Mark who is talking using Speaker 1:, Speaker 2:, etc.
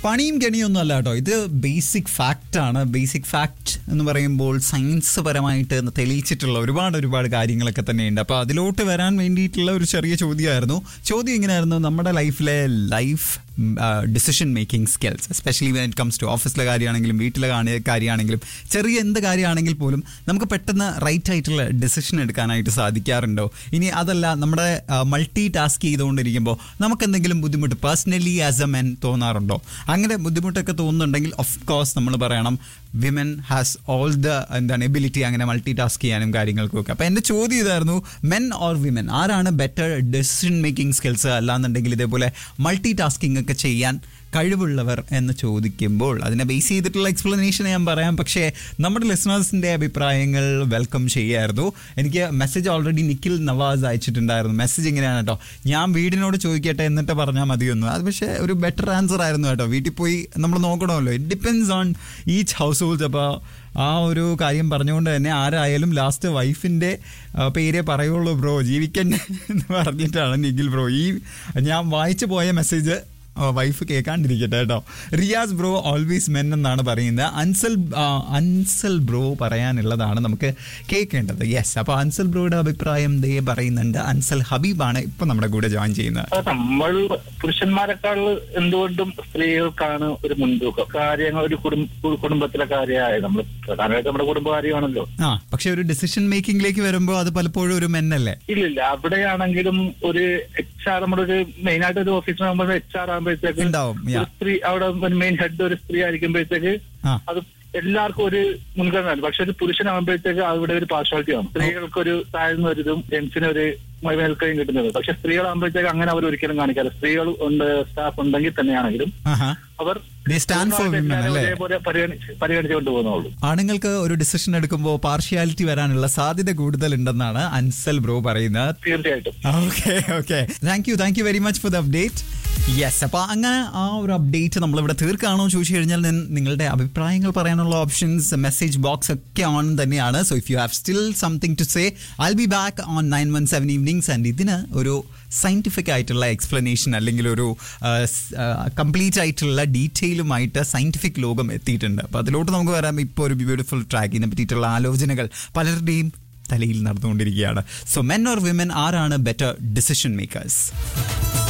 Speaker 1: പണിയും കെണിയൊന്നും അല്ല കേട്ടോ ഇത് ബേസിക് ഫാക്റ്റ് ആണ് ബേസിക് ഫാക്റ്റ് എന്ന് പറയുമ്പോൾ സയൻസ് പരമായിട്ട് തെളിയിച്ചിട്ടുള്ള ഒരുപാട് ഒരുപാട് കാര്യങ്ങളൊക്കെ തന്നെയുണ്ട് അപ്പോൾ അതിലോട്ട് വരാൻ വേണ്ടിയിട്ടുള്ള ഒരു ചെറിയ ചോദ്യമായിരുന്നു ചോദ്യം ഇങ്ങനെയായിരുന്നു നമ്മുടെ ലൈഫിലെ life decision making skills especially when it comes to ഓഫീസിലെ കാര്യമാണെങ്കിലും വീട്ടിലെ കാണി- കാര്യമാണെങ്കിലും ചെറിയ എന്ത് കാര്യമാണെങ്കിൽ പോലും നമുക്ക് പെട്ടെന്ന് റൈറ്റ് ആയിട്ടുള്ള ഡിസിഷൻ എടുക്കാനായിട്ട് സാധിക്കാറുണ്ടോ ഇനി അതല്ല നമ്മുടെ മൾട്ടി ടാസ്ക് ചെയ്തുകൊണ്ടിരിക്കുമ്പോൾ നമുക്ക് എന്തെങ്കിലും ബുദ്ധിമുട്ട് പേഴ്സണലി ആസ് എ മെൻ തോന്നാറുണ്ടോ അങ്ങനെ ബുദ്ധിമുട്ടൊക്കെ തോന്നുന്നുണ്ടെങ്കിൽ ഓഫ് കോഴ്സ് നമ്മൾ പറയണം വിമൻ ഹാസ് ഓൾ ദ എന്താണ് എബിലിറ്റി അങ്ങനെ മൾട്ടി ടാസ്ക് ചെയ്യാനും കാര്യങ്ങൾക്കും ഒക്കെ അപ്പോൾ എൻ്റെ ചോദ്യം ഇതായിരുന്നു മെൻ ഓർ വിമൻ ആരാണ് ബെറ്റർ ഡെസിഷൻ മേക്കിംഗ് സ്കിൽസ് അല്ലാന്നുണ്ടെങ്കിൽ ഇതേപോലെ മൾട്ടി ടാസ്കിംഗ് ഒക്കെ ചെയ്യാൻ കഴിവുള്ളവർ എന്ന് ചോദിക്കുമ്പോൾ അതിനെ ബേസ് ചെയ്തിട്ടുള്ള എക്സ്പ്ലനേഷൻ ഞാൻ പറയാം പക്ഷേ നമ്മുടെ ലിസണേഴ്സിൻ്റെ അഭിപ്രായങ്ങൾ വെൽക്കം ചെയ്യായിരുന്നു എനിക്ക് മെസ്സേജ് ഓൾറെഡി നിഖിൽ നവാസ് അയച്ചിട്ടുണ്ടായിരുന്നു മെസ്സേജ് ഇങ്ങനെയാണ് കേട്ടോ ഞാൻ വീടിനോട് ചോദിക്കട്ടെ എന്നിട്ട് പറഞ്ഞാൽ മതിയൊന്നു അത് പക്ഷേ ഒരു ബെറ്റർ ആൻസർ ആയിരുന്നു കേട്ടോ വീട്ടിൽ പോയി നമ്മൾ നോക്കണമല്ലോ it depends on each household അപ്പോൾ ആ ഒരു കാര്യം പറഞ്ഞുകൊണ്ട് തന്നെ ആരായാലും ലാസ്റ്റ് വൈഫിൻ്റെ പേരേ പറയുള്ളൂ ബ്രോ ജീവിക്കൻ എന്ന് പറഞ്ഞിട്ടാണ് നിഖിൽ ബ്രോ ഈ ഞാൻ വായിച്ചു പോയ മെസ്സേജ് വൈഫ് കേൾക്കാണ്ടിരിക്കട്ടെ കേട്ടോ റിയാസ് ബ്രോ ഓൾവേസ് മെൻ എന്നാണ് പറയുന്നത് അൻസൽ ആ, അൻസൽ ബ്രോ പറയാനുള്ളതാണ് നമുക്ക് കേൾക്കേണ്ടത് യെസ് അപ്പോൾ അൻസൽ ബ്രോയുടെ അഭിപ്രായം ദേ പറയുന്നുണ്ട് അൻസൽ ഹബീബാണ് ഇപ്പൊ നമ്മുടെ കൂടെ ജോയിൻ ചെയ്യുന്നത്
Speaker 2: അത് നമ്മൾ പുരുഷന്മാരെക്കാൾ എന്തുകൊണ്ടും സ്ത്രീകൾക്കാണ് ഒരു മുൻതൂക്കം കാര്യങ്ങൾ ഒരു കുടുംബ കുടുംബത്തിലെ കാര്യമായ നമ്മൾ പ്രധാനമായിട്ട് നമ്മുടെ കുടുംബകാര്യമാണല്ലോ
Speaker 1: ആ പക്ഷെ ഒരു ഡിസിഷൻ മേക്കിംഗിലേക്ക് വരുമ്പോൾ അത് പലപ്പോഴും ഒരു മെന്നല്ലേ
Speaker 2: ഇല്ലില്ല അവിടെയാണെങ്കിലും ഒരു എച്ച് ആർ നമ്മുടെ ഒരു മെയിൻ ആയിട്ട് ഒരു ഓഫീസിൽ ആകുമ്പോൾ എച്ച് ആർ ആകുമ്പോഴത്തേക്ക്
Speaker 1: ഉണ്ടാവും, yeah.
Speaker 2: ഒരു സ്ത്രീ അവിടെ മെയിൻ ഹെഡ് ഒരു സ്ത്രീ ആയിരിക്കുമ്പോഴത്തേക്ക്
Speaker 1: ആ.
Speaker 2: അത് എല്ലാവർക്കും ഒരു മുൻഗണന പക്ഷെ ഒരു പുരുഷനാകുമ്പോഴത്തേക്ക് അവിടെ ഒരു പാർഷ്വാലിറ്റി ആണ് സ്ത്രീകൾക്ക് ഒരു താഴ്ന്ന ഒരു ഇതും ജെൻസിന് ഒരു മേൽക്കൈയും കിട്ടുന്നത് പക്ഷെ സ്ത്രീകളാകുമ്പോഴത്തേക്ക് അങ്ങനെ അവർ ഒരിക്കലും കാണിക്കാറ് സ്ത്രീകൾ ഉണ്ട് സ്റ്റാഫ് ഉണ്ടെങ്കിൽ തന്നെയാണെങ്കിലും
Speaker 1: ആഹാ
Speaker 2: അവർ
Speaker 1: They stand for women,
Speaker 2: എല്ലാവരെയും
Speaker 1: അല്ലേ?
Speaker 2: ഒരേപോലെ പരിഗണിച്ച് പരിഗണിച്ചുകൊണ്ട് പോകുന്നുള്ളൂ
Speaker 1: ആണുങ്ങൾക്ക് ഒരു ഡിസിഷൻ എടുക്കുമ്പോൾ പാർഷ്യാലിറ്റി വരാനുള്ള സാധ്യത കൂടുതലുണ്ടെന്നാണ് അൻസൽ ബ്രോ പറയുന്നത്
Speaker 2: തീർച്ചയായിട്ടും
Speaker 1: okay okay thank you thank you very much for the update yes അപ്പൊ അങ്ങനെ ആ ഒരു അപ്ഡേറ്റ് നമ്മളിവിടെ തീർക്കാണോ ചോദിച്ചു കഴിഞ്ഞാൽ ഞാൻ നിങ്ങളുടെ അഭിപ്രായങ്ങൾ പറയാനുള്ള ഓപ്ഷൻസ് മെസ്സേജ് ബോക്സ് ഒക്കെ ഓൺ തന്നെയാണ് so if you have still something to say I be back on nine one seven evenings and ഇതിന് ഒരു സയന്റിഫിക് ആയിട്ടുള്ള എക്സ്പ്ലനേഷൻ അല്ലെങ്കിൽ ഒരു കംപ്ലീറ്റ് ആയിട്ടുള്ള ഡീറ്റെയിലുമായിട്ട് സയന്റിഫിക് ലോകം എത്തിയിട്ടുണ്ട് അപ്പൊ അതിലോട്ട് നമുക്ക് വരാം ഇപ്പോൾ ഒരു ബ്യൂട്ടിഫുൾ ട്രാക്കിനെ പറ്റിയിട്ടുള്ള ആലോചനകൾ പലരുടെയും തലയിൽ നടന്നുകൊണ്ടിരിക്കുകയാണ് സോ മെൻ ഓർ വിമൻ ആരാണ് ബെറ്റർ ഡിസിഷൻ മേക്കേഴ്സ്